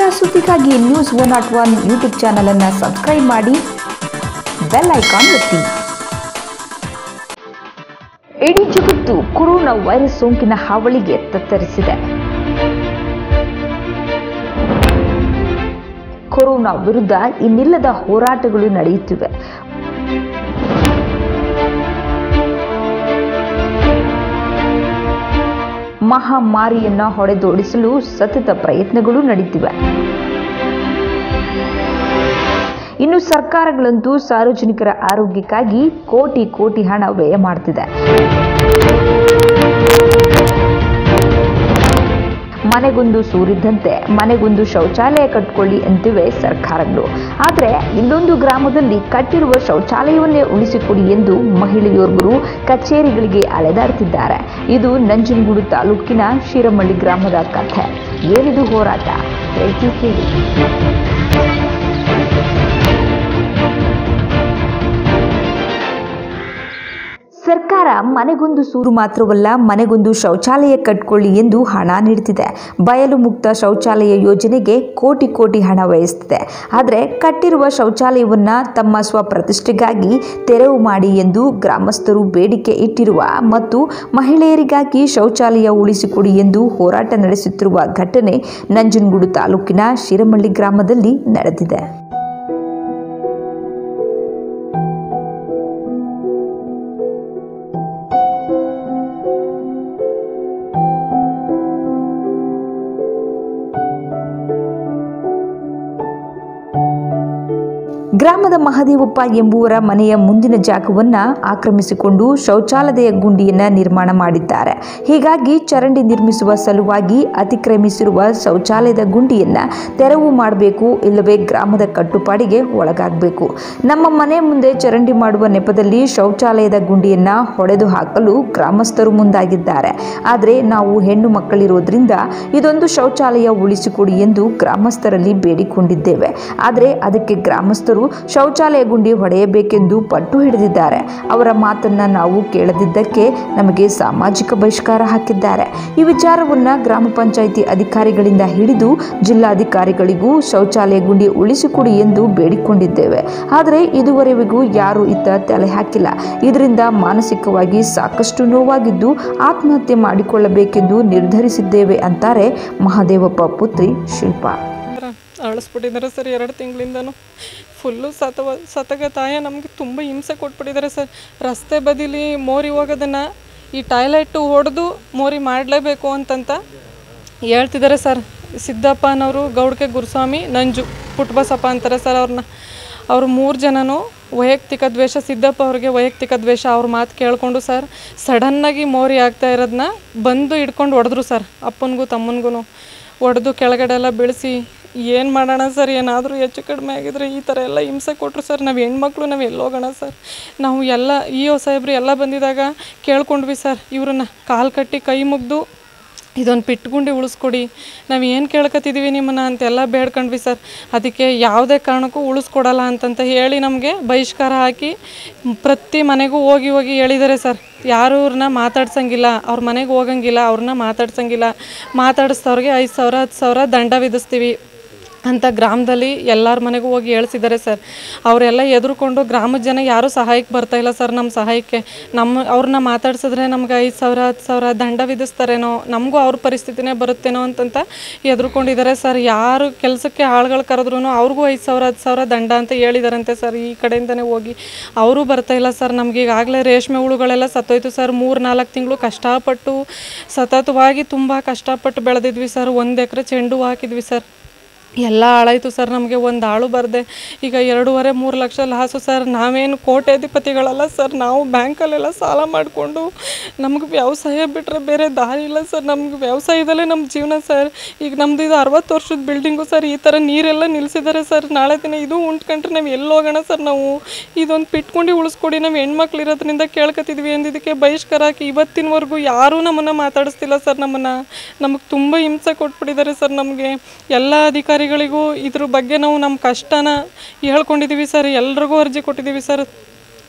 ನಿರಂತರ ಸುದ್ದಿಗಾಗಿ news one not one YouTube ಚಾನಲನ್ನು ಸಬ್ಸ್ಕ್ರೈಬ್ ಮಾಡಿ ಬೆಲ್ ಐಕಾನ್ ಒತ್ತಿ ಇಡೀ ಜಗತ್ತು ಕೊರೋನಾ ವೈರಸ್ ಸೋಂಕಿನ ಹಾವಳಿಗೆ ತತ್ತರಿಸಿದೆ ಕೊರೋನಾ ವಿರುದ್ಧ ಇನ್ನಿಲ್ಲದ ಹೋರಾಟಗಳು ನಡೆಯುತ್ತಿವೆ ಮಹಾಮಾರಿಯನ್ನ ಹೊಡೆದೋಡಿಸಲು ಸತತ ಪ್ರಯತ್ನಗಳು ನಡೆಯುತ್ತಿವೆ ಇನ್ನು ಸರ್ಕಾರಗಳಂತೂ ಸಾರ್ವಜನಿಕರ ಆರೋಗ್ಯಕ್ಕಾಗಿ ಕೋಟಿ ಕೋಟಿ ಹಣ ವ್ಯಯ ಮಾಡ್ತಿದೆ ಮನೆಗೊಂದು ಸೂರಿದ್ದಂತೆ ಮನೆಗೊಂದು ಶೌಚಾಲಯ ಕಟ್ಕೊಳ್ಳಿ ಅಂತಿವೆ ಸರ್ಕಾರಗಳು ಆದರೆ ಇಲ್ಲೊಂದು ಗ್ರಾಮದಲ್ಲಿ ಕಟ್ಟಿರುವ ಶೌಚಾಲಯವನ್ನೇ ಉಳಿಸಿಕೊಡಿ ಎಂದು ಮಹಿಳೆಯೋರ್ವರು ಕಚೇರಿಗಳಿಗೆ ಅಲೆದಾಡ್ತಿದ್ದಾರೆ ಇದು ನಂಜನಗೂಡು ತಾಲೂಕಿನ ಶಿರಮಳ್ಳಿ ಗ್ರಾಮದ ಕಥೆ ಏನಿದು ಹೋರಾಟ ಹೇಳ್ತೀವಿ ಕೇಳಿ ಸರ್ಕಾರ ಮನೆಗೊಂದು ಸೂರು ಮಾತ್ರವಲ್ಲ ಮನೆಗೊಂದು ಶೌಚಾಲಯ ಕಟ್ಕೊಳ್ಳಿ ಎಂದು ಹಣ ನೀಡುತ್ತಿದೆ ಬಯಲು ಮುಕ್ತ ಶೌಚಾಲಯ ಯೋಜನೆಗೆ ಕೋಟಿ ಕೋಟಿ ಹಣ ವ್ಯಯಿಸುತ್ತಿದೆ ಆದರೆ ಕಟ್ಟಿರುವ ಶೌಚಾಲಯವನ್ನು ತಮ್ಮ ಸ್ವಪ್ರತಿಷ್ಠೆಗಾಗಿ ತೆರವು ಮಾಡಿ ಎಂದು ಗ್ರಾಮಸ್ಥರು ಬೇಡಿಕೆ ಇಟ್ಟಿರುವ ಮತ್ತು ಮಹಿಳೆಯರಿಗಾಗಿ ಶೌಚಾಲಯ ಉಳಿಸಿಕೊಡಿ ಎಂದು ಹೋರಾಟ ನಡೆಸುತ್ತಿರುವ ಘಟನೆ ನಂಜನಗೂಡು ತಾಲೂಕಿನ ಶಿರಮಳ್ಳಿ ಗ್ರಾಮದಲ್ಲಿ ನಡೆದಿದೆ ಗ್ರಾಮದ ಮಹದೇವಪ್ಪ ಎಂಬುವರ ಮನೆಯ ಮುಂದಿನ ಜಾಗವನ್ನ ಆಕ್ರಮಿಸಿಕೊಂಡು ಶೌಚಾಲಯ ಗುಂಡಿಯನ್ನ ನಿರ್ಮಾಣ ಮಾಡಿದ್ದಾರೆ ಹೀಗಾಗಿ ಚರಂಡಿ ನಿರ್ಮಿಸುವ ಸಲುವಾಗಿ ಅತಿಕ್ರಮಿಸಿರುವ ಶೌಚಾಲಯದ ಗುಂಡಿಯನ್ನ ತೆರವು ಮಾಡಬೇಕು ಇಲ್ಲವೇ ಗ್ರಾಮದ ಕಟ್ಟುಪಾಡಿಗೆ ಒಳಗಾಗಬೇಕು ನಮ್ಮ ಮನೆ ಮುಂದೆ ಚರಂಡಿ ಮಾಡುವ ನೆಪದಲ್ಲಿ ಶೌಚಾಲಯದ ಗುಂಡಿಯನ್ನ ಹೊಡೆದು ಹಾಕಲು ಗ್ರಾಮಸ್ಥರು ಮುಂದಾಗಿದ್ದಾರೆ ಆದರೆ ನಾವು ಹೆಣ್ಣು ಮಕ್ಕಳಿರೋದ್ರಿಂದ ಇದೊಂದು ಶೌಚಾಲಯ ಉಳಿಸಿಕೊಡಿ ಎಂದು ಗ್ರಾಮಸ್ಥರಲ್ಲಿ ಬೇಡಿಕೊಂಡಿದ್ದೇವೆ ಆದರೆ ಅದಕ್ಕೆ ಗ್ರಾಮಸ್ಥರು ಶೌಚಾಲಯ ಗುಂಡಿ ಹೊಡೆಯಬೇಕೆಂದು ಪಟ್ಟು ಹಿಡಿದಿದ್ದಾರೆ ಅವರ ಮಾತನ್ನ ನಾವು ಕೇಳದಿದ್ದಕ್ಕೆ ನಮಗೆ ಸಾಮಾಜಿಕ ಬಹಿಷ್ಕಾರ ಹಾಕಿದ್ದಾರೆ ಈ ವಿಚಾರವನ್ನ ಗ್ರಾಮ ಪಂಚಾಯಿತಿ ಅಧಿಕಾರಿಗಳಿಂದ ಹಿಡಿದು ಜಿಲ್ಲಾಧಿಕಾರಿಗಳಿಗೂ ಶೌಚಾಲಯ ಗುಂಡಿ ಉಳಿಸಿಕೊಡಿ ಎಂದು ಬೇಡಿಕೊಂಡಿದ್ದೇವೆ ಆದರೆ ಇದುವರೆವಿಗೂ ಯಾರು ಇತ್ತ ತಲೆ ಹಾಕಿಲ್ಲ ಇದರಿಂದ ಮಾನಸಿಕವಾಗಿ ಸಾಕಷ್ಟು ನೋವಾಗಿದ್ದು ಆತ್ಮಹತ್ಯೆ ಮಾಡಿಕೊಳ್ಳಬೇಕೆಂದು ನಿರ್ಧರಿಸಿದ್ದೇವೆ ಅಂತಾರೆ ಮಹಾದೇವಪ್ಪ ಪುತ್ರಿ ಶಿಲ್ಪಾ ಅಳಿಸ್ಬಿಟ್ಟಿದ್ದಾರೆ ಸರ್ ಎರಡು ತಿಂಗಳಿಂದನೂ ಫುಲ್ಲು ಸತವ ಸತಗತಾಯ ನಮಗೆ ತುಂಬ ಹಿಂಸೆ ಕೊಟ್ಬಿಟ್ಟಿದ್ದಾರೆ ಸರ್ ರಸ್ತೆ ಬದಿಲಿ ಮೋರಿ ಹೋಗೋದನ್ನು ಈ ಟಾಯ್ಲೆಟು ಹೊಡೆದು ಮೋರಿ ಮಾಡಲೇಬೇಕು ಅಂತಂತ ಹೇಳ್ತಿದ್ದಾರೆ ಸರ್ ಸಿದ್ದಪ್ಪನವರು ಗೌಡ್ಕೆ ಗುರುಸ್ವಾಮಿ ನಂಜು ಪುಟ್ಟಬಸಪ್ಪ ಅಂತಾರೆ ಸರ್ ಅವ್ರನ್ನ ಅವ್ರು ಮೂರು ಜನನೂ ವೈಯಕ್ತಿಕ ದ್ವೇಷ ಸಿದ್ದಪ್ಪ ಅವ್ರಿಗೆ ವೈಯಕ್ತಿಕ ದ್ವೇಷ ಅವ್ರ ಮಾತು ಕೇಳಿಕೊಂಡು ಸರ್ ಸಡನ್ನಾಗಿ ಮೋರಿ ಆಗ್ತಾ ಇರೋದನ್ನ ಬಂದು ಹಿಡ್ಕೊಂಡು ಹೊಡೆದ್ರು ಸರ್ ಅಪ್ಪನಿಗೂ ತಮ್ಮನಿಗೂ ಹೊಡೆದು ಕೆಳಗಡೆ ಎಲ್ಲ ಬೀಳಿಸಿ ಏನು ಮಾಡೋಣ ಸರ್ ಏನಾದರೂ ಹೆಚ್ಚು ಕಡಿಮೆ ಆಗಿದ್ರೆ ಈ ಥರ ಎಲ್ಲ ಹಿಂಸೆ ಕೊಟ್ಟರು ಸರ್ ನಾವು ಹೆಣ್ಮಕ್ಳು ನಾವು ಎಲ್ಲಿ ಹೋಗೋಣ ಸರ್ ನಾವು ಎಲ್ಲ ಇ ಒ ಸಾಹೇಬ್ರು ಎಲ್ಲ ಬಂದಿದಾಗ ಕೇಳ್ಕೊಂಡ್ವಿ ಸರ್ ಇವ್ರನ್ನ ಕಾಲು ಕಟ್ಟಿ ಕೈ ಮುಗ್ದು ಇದೊಂದು ಪಿಟ್ಗುಂಡಿ ಉಳಿಸ್ಕೊಡಿ ನಾವು ಏನು ಕೇಳ್ಕೊತಿದ್ದೀವಿ ನಿಮ್ಮನ್ನ ಅಂತೆಲ್ಲ ಬೇಡ್ಕೊಂಡ್ವಿ ಸರ್ ಅದಕ್ಕೆ ಯಾವುದೇ ಕಾರಣಕ್ಕೂ ಉಳಿಸ್ಕೊಡಲ್ಲ ಅಂತಂತ ಹೇಳಿ ನಮಗೆ ಬಹಿಷ್ಕಾರ ಹಾಕಿ ಪ್ರತಿ ಮನೆಗೂ ಹೋಗಿ ಹೋಗಿ ಹೇಳಿದ್ದಾರೆ ಸರ್ ಯಾರು ಅವ್ರನ್ನ ಮಾತಾಡ್ಸಂಗಿಲ್ಲ ಅವ್ರ ಮನೆಗೆ ಹೋಗಂಗಿಲ್ಲ ಅವ್ರನ್ನ ಮಾತಾಡ್ಸಂಗಿಲ್ಲ ಮಾತಾಡಿಸ್ದವ್ರಿಗೆ ಐದು ಸಾವಿರ ಹತ್ತು ಸಾವಿರ ದಂಡ ವಿಧಿಸ್ತೀವಿ ಅಂತ ಗ್ರಾಮದಲ್ಲಿ ಎಲ್ಲರ ಮನೆಗೂ ಹೋಗಿ ಹೇಳ್ಸಿದ್ದಾರೆ ಸರ್ ಅವರೆಲ್ಲ ಎದುರುಕೊಂಡು ಗ್ರಾಮದ ಜನ ಯಾರೂ ಸಹಾಯಕ್ಕೆ ಬರ್ತಾ ಇಲ್ಲ ಸರ್ ನಮ್ಮ ಸಹಾಯಕ್ಕೆ ನಮ್ಮ ಅವ್ರನ್ನ ಮಾತಾಡ್ಸಿದ್ರೆ ನಮ್ಗೆ ಐದು ಸಾವಿರ ಹತ್ತು ಸಾವಿರ ದಂಡ ವಿಧಿಸ್ತಾರೇನೋ ನಮಗೂ ಅವ್ರ ಪರಿಸ್ಥಿತಿನೇ ಬರುತ್ತೇನೋ ಅಂತಂತ ಎದುರುಕೊಂಡಿದ್ದಾರೆ ಸರ್ ಯಾರು ಕೆಲಸಕ್ಕೆ ಆಳುಗಳು ಕರೆದ್ರೂ ಅವ್ರಿಗೂ ಐದು ಸಾವಿರ ಹತ್ತು ಸಾವಿರ ದಂಡ ಅಂತ ಹೇಳಿದಾರಂತೆ ಸರ್ ಈ ಕಡೆಯಿಂದನೇ ಹೋಗಿ ಅವರು ಬರ್ತಾ ಇಲ್ಲ ಸರ್ ನಮ್ಗೆ ಈಗಾಗಲೇ ರೇಷ್ಮೆ ಹುಳುಗಳೆಲ್ಲ ಸತ್ತೋಯ್ತು ಸರ್ ಮೂರು ನಾಲ್ಕು ತಿಂಗಳು ಕಷ್ಟಪಟ್ಟು ಸತತವಾಗಿ ತುಂಬ ಕಷ್ಟಪಟ್ಟು ಬೆಳೆದಿದ್ವಿ ಸರ್ ಒಂದು ಎಕರೆ ಚೆಂಡು ಹೂ ಹಾಕಿದ್ವಿ ಸರ್ ಎಲ್ಲ ಹಾಳಾಯಿತು ಸರ್ ನಮಗೆ ಒಂದು ಆಳು ಬರದೆ ಈಗ ಎರಡೂವರೆ ಮೂರು ಲಕ್ಷ ಲಾಸು ಸರ್ ನಾವೇನು ಕೋಟ್ಯಾಧಿಪತಿಗಳಲ್ಲ ಸರ್ ನಾವು ಬ್ಯಾಂಕಲ್ಲೆಲ್ಲ ಸಾಲ ಮಾಡಿಕೊಂಡು ನಮಗೆ ವ್ಯವಸಾಯ ಬಿಟ್ಟರೆ ಬೇರೆ ದಾರಿ ಇಲ್ಲ ಸರ್ ನಮ್ಗೆ ವ್ಯವಸಾಯದಲ್ಲೇ ನಮ್ಮ ಜೀವನ ಸರ್ ಈಗ ನಮ್ಮದು ಇದು ಅರವತ್ತು ವರ್ಷದ ಬಿಲ್ಡಿಂಗು ಸರ್ ಈ ಥರ ನೀರೆಲ್ಲ ನಿಲ್ಲಿಸಿದ್ದಾರೆ ಸರ್ ನಾಳೆ ದಿನ ಇದು ಉಂಟ್ಕೊಂಡ್ರೆ ನಾವು ಎಲ್ಲಿ ಹೋಗೋಣ ಸರ್ ನಾವು ಇದೊಂದು ಪಿಟ್ಕೊಂಡು ಉಳಿಸ್ಕೊಡಿ ನಾವು ಹೆಣ್ಮಕ್ಳು ಇರೋದ್ರಿಂದ ಕೇಳ್ಕೊತಿದ್ವಿ ಅಂದಿದ್ದಕ್ಕೆ ಬಹಿಷ್ಕಾರ ಹಾಕಿ ಇವತ್ತಿನವರೆಗೂ ಯಾರೂ ನಮ್ಮನ್ನು ಮಾತಾಡಿಸ್ತಿಲ್ಲ ಸರ್ ನಮ್ಮನ್ನು ನಮಗೆ ತುಂಬ ಹಿಂಸೆ ಕೊಟ್ಬಿಟ್ಟಿದ್ದಾರೆ ಸರ್ ನಮಗೆ ಎಲ್ಲ ಅಧಿಕಾರಿಗಳಿಗೂ ಇದ್ರ ಬಗ್ಗೆ ನಾವು ನಮ್ಮ ಕಷ್ಟನ ಹೇಳ್ಕೊಂಡಿದ್ದೀವಿ ಸರ್ ಎಲ್ರಿಗೂ ಅರ್ಜಿ ಕೊಟ್ಟಿದ್ದೀವಿ ಸರ್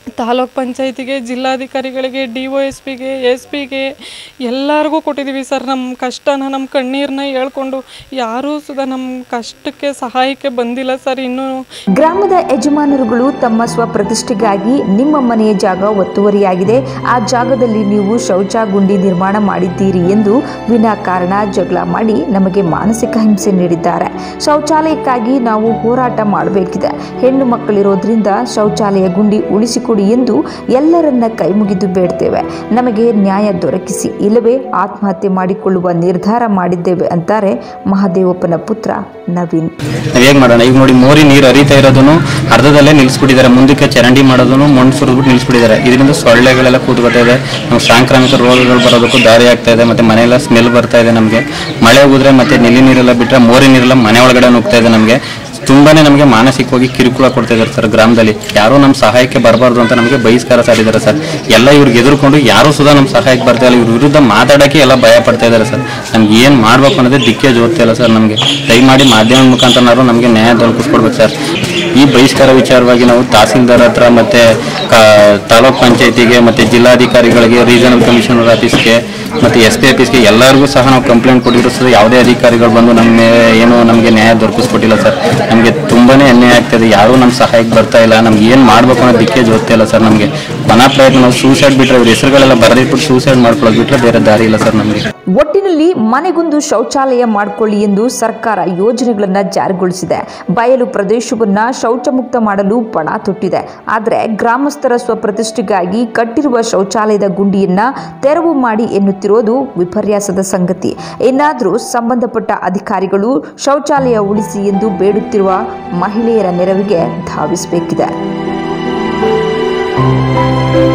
ತಾಲೂಕ್ ಪಂಚಾಯತಿಗೆ ಜಿಲ್ಲಾಧಿಕಾರಿಗಳಿಗೆ ಡಿ ಒ ಎಸ್ ಪಿಗೆ ಎಸ್ ಪಿಗೆ ಎಲ್ಲರಿಗೂ ಕೊಟ್ಟಿದ್ದೀವಿ ಸರ್ ನಮ್ಮ ಕಷ್ಟನ ನಮ್ಮ ಕಣ್ಣೀರನ್ನ ಹೇಳ್ಕೊಂಡು ಯಾರೂ ಸುಧಾ ನಮ್ಮ ಕಷ್ಟಕ್ಕೆ ಸಹಾಯಕ್ಕೆ ಬಂದಿಲ್ಲ ಸರ್ ಇನ್ನೂ ಗ್ರಾಮದ ಯಜಮಾನರುಗಳು ತಮ್ಮ ಸ್ವಪ್ರತಿಷ್ಠೆಗಾಗಿ ನಿಮ್ಮ ಮನೆಯ ಜಾಗ ಒತ್ತುವರಿಯಾಗಿದೆ ಆ ಜಾಗದಲ್ಲಿ ನೀವು ಶೌಚ ಗುಂಡಿ ನಿರ್ಮಾಣ ಮಾಡಿದ್ದೀರಿ ಎಂದು ವಿನಾಕಾರಣ ಜಗಳ ಮಾಡಿ ನಮಗೆ ಮಾನಸಿಕ ಹಿಂಸೆ ನೀಡಿದ್ದಾರೆ ಶೌಚಾಲಯಕ್ಕಾಗಿ ನಾವು ಹೋರಾಟ ಮಾಡಬೇಕಿದೆ ಹೆಣ್ಣು ಮಕ್ಕಳಿರೋದ್ರಿಂದ ಶೌಚಾಲಯ ಗುಂಡಿ ಉಳಿಸಿಕೊಡಿ ಎಂದು ಎಲ್ಲರನ್ನ ಕೈಮುಗಿದು ಬೇಡ್ತೇವೆ ನಮಗೆ ನ್ಯಾಯ ದೊರಕಿಸಿ ಇಲ್ಲವೇ ಆತ್ಮಹತ್ಯೆ ಮಾಡಿಕೊಳ್ಳುವ ನಿರ್ಧಾರ ಮಾಡಿದ್ದೇವೆ ಅಂತಾರೆ ಮಹಾದೇವಪ್ಪನ ಪುತ್ರ ನವೀನ್ ನಾವ್ ಹೇಗ್ ಮಾಡೋಣ ಈಗ ನೋಡಿ ಮೋರಿ ನೀರು ಹರಿತಾ ಇರೋದನ್ನು ಅರ್ಧದಲ್ಲೇ ನಿಲ್ಲಿಸ್ಬಿಟ್ಟಿದ್ದಾರೆ ಮುಂದಕ್ಕೆ ಚರಂಡಿ ಮಾಡೋದನ್ನು ಮಣ್ಣು ಸುರಿದ್ಬಿಟ್ಟು ನಿಲ್ಲಿಸ್ಬಿಟ್ಟಿದ್ದಾರೆ ಇದರಿಂದ ಸೊಳ್ಳೆಗಳೆಲ್ಲ ಕೂತ್ಕೊತಾ ಇದೆ ನಮ್ಗೆ ಸಾಂಕ್ರಾಮಿಕ ರೋಗಗಳು ಬರೋದಕ್ಕೂ ದಾರಿ ಆಗ್ತಾ ಇದೆ ಮತ್ತೆ ಮನೆಯೆಲ್ಲ ಸ್ಮೆಲ್ ಬರ್ತಾ ಇದೆ ನಮಗೆ ಮಳೆ ಹೋದ್ರೆ ಮತ್ತೆ ನೆಲ್ಲಿ ನೀರೆಲ್ಲ ಬಿಟ್ಟರೆ ಮೋರಿ ನೀರೆಲ್ಲ ಮನೆ ಒಳಗಡೆ ನುಗ್ತಾ ಇದೆ ನಮಗೆ ತುಂಬಾನೇ ನಮಗೆ ಮಾನಸಿಕವಾಗಿ ಕಿರುಕುಳ ಕೊಡ್ತಾ ಇದ್ದಾರೆ ಸರ್ ಗ್ರಾಮದಲ್ಲಿ ಯಾರು ನಮ್ಮ ಸಹಾಯಕ್ಕೆ ಬರಬಾರ್ದು ಅಂತ ನಮಗೆ ಬಹಿಷ್ಕಾರ ಸಾರಿದ್ದಾರೆ ಸರ್ ಎಲ್ಲ ಇವ್ರಿಗೆ ಎದುರ್ಕೊಂಡು ಯಾರು ಸುಧಾ ನಮ್ಮ ಸಹಾಯಕ್ಕೆ ಬರ್ತಾ ಇಲ್ಲ ಇವ್ರ ವಿರುದ್ಧ ಮಾತಾಡೋಕ್ಕೆ ಎಲ್ಲ ಭಯ ಪಡ್ತಾ ಇದ್ದಾರೆ ಸರ್ ನಮ್ಗೆ ಏನು ಮಾಡ್ಬೇಕು ಅನ್ನೋದೇ ದಿಕ್ಕೇ ಜೋರ್ತಾ ಇಲ್ಲ ಸರ್ ನಮಗೆ ದಯಮಾಡಿ ಮಾಧ್ಯಮ ಮುಖಾಂತರನಾದ್ರು ನಮಗೆ ನ್ಯಾಯ ದೊರಕಿಸ್ಕೊಡ್ಬೇಕು ಸರ್ ಈ ಬಹಿಷ್ಕಾರ ವಿಚಾರವಾಗಿ ನಾವು ತಹಸೀಲ್ದಾರ್ ಹತ್ರ ಮತ್ತೆ ಕಾ- ತಾಲೂಕ್ ಪಂಚಾಯತಿಗೆ ಮತ್ತೆ ಜಿಲ್ಲಾಧಿಕಾರಿಗಳಿಗೆ ರೀಜನಲ್ ಕಮಿಷನರ್ ಆಫೀಸ್ಗೆ ಮತ್ತೆ ಎಸ್ ಪಿ ಆಫೀಸ್ಗೆ ಎಲ್ಲರಿಗೂ ಸಹ ನಾವು ಕಂಪ್ಲೇಂಟ್ ಕೊಟ್ಟಿದ್ರು ಸರ್ ಯಾವುದೇ ಅಧಿಕಾರಿಗಳು ಬಂದು ನಮ್ಮ ಮೇಲೆ ಏನು ನಮಗೆ ನ್ಯಾಯ ದೊರಕಿಸ್ಕೊಟ್ಟಿಲ್ಲ ಸರ್ ನಮಗೆ ತುಂಬಾನೇ ಅನ್ಯಾಯ ಆಗ್ತಿದೆ ಯಾರೂ ನಮ್ಮ ಸಹಾಯಕ್ಕೆ ಬರ್ತಾ ಇಲ್ಲ ನಮ್ಗೆ ಏನು ಮಾಡ್ಬೇಕು ಅನ್ನೋ ದಿಕ್ಕೇ ಜೋರ್ತಾ ಇಲ್ಲ ಸರ್ ನಮಗೆ ಮನ ಪ್ರಯತ್ನ ನಾವು ಸೂಸೈಡ್ ಬಿಟ್ರೆ ಇವ್ರ ಹೆಸರುಗಳೆಲ್ಲ ಬರೆದಿಟ್ಬಿಟ್ಟು ಸೂಸೈಡ್ ಮಾಡ್ಕೊಳ್ಳೋದು ಬಿಟ್ರೆ ಬೇರೆ ದಾರಿ ಇಲ್ಲ ಸರ್ ನಮಗೆ ಒಟ್ಟಿನಲ್ಲಿ ಮನೆಗೊಂದು ಶೌಚಾಲಯ ಮಾಡಿಕೊಳ್ಳಿ ಎಂದು ಸರ್ಕಾರ ಯೋಜನೆಗಳನ್ನು ಜಾರಿಗೊಳಿಸಿದೆ ಬಯಲು ಪ್ರದೇಶವನ್ನ ಶೌಚಮುಕ್ತ ಮಾಡಲು ಪಣ ತೊಟ್ಟಿದೆ ಆದರೆ ಗ್ರಾಮಸ್ಥರ ಸ್ವಪ್ರತಿಷ್ಠೆಗಾಗಿ ಕಟ್ಟಿರುವ ಶೌಚಾಲಯದ ಗುಂಡಿಯನ್ನ ತೆರವು ಮಾಡಿ ಎನ್ನುತ್ತಿರೋದು ವಿಪರ್ಯಾಸದ ಸಂಗತಿ ಇನ್ನಾದರೂ ಸಂಬಂಧಪಟ್ಟ ಅಧಿಕಾರಿಗಳು ಶೌಚಾಲಯ ಉಳಿಸಿ ಎಂದು ಬೇಡುತ್ತಿರುವ ಮಹಿಳೆಯರ ನೆರವಿಗೆ ಧಾವಿಸಬೇಕಿದೆ